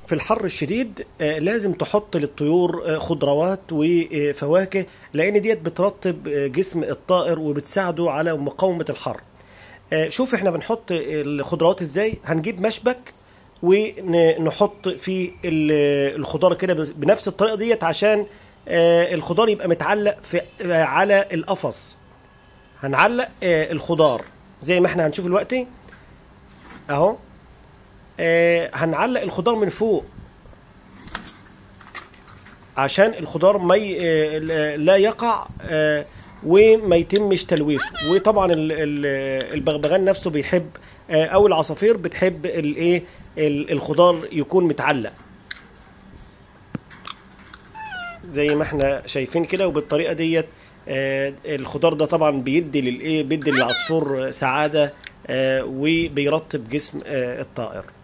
في الحر الشديد آه، لازم تحط للطيور آه، خضروات وفواكه لان ديت بترطب آه، جسم الطائر وبتساعده على مقاومة الحر آه، شوف احنا بنحط الخضروات ازاي هنجيب مشبك ونحط فيه ال- الخضار كده بنفس الطريقة ديت عشان آه، الخضار يبقى متعلق في آه، على القفص هنعلق آه، الخضار زي ما احنا هنشوف دلوقتي اهو آه، هنعلق الخضار من فوق عشان الخضار ما ي... آه، لا يقع آه، وما يتمش تلويثه وطبعا ال- ال- البغبغان نفسه بيحب آه، او العصافير بتحب الايه ال- الخضار يكون متعلق زي ما احنا شايفين كده وبالطريقه ديت آه، الخضار ده طبعا بيدي للايه بيدي للعصفور سعاده آه، وبيرطب جسم آه، الطائر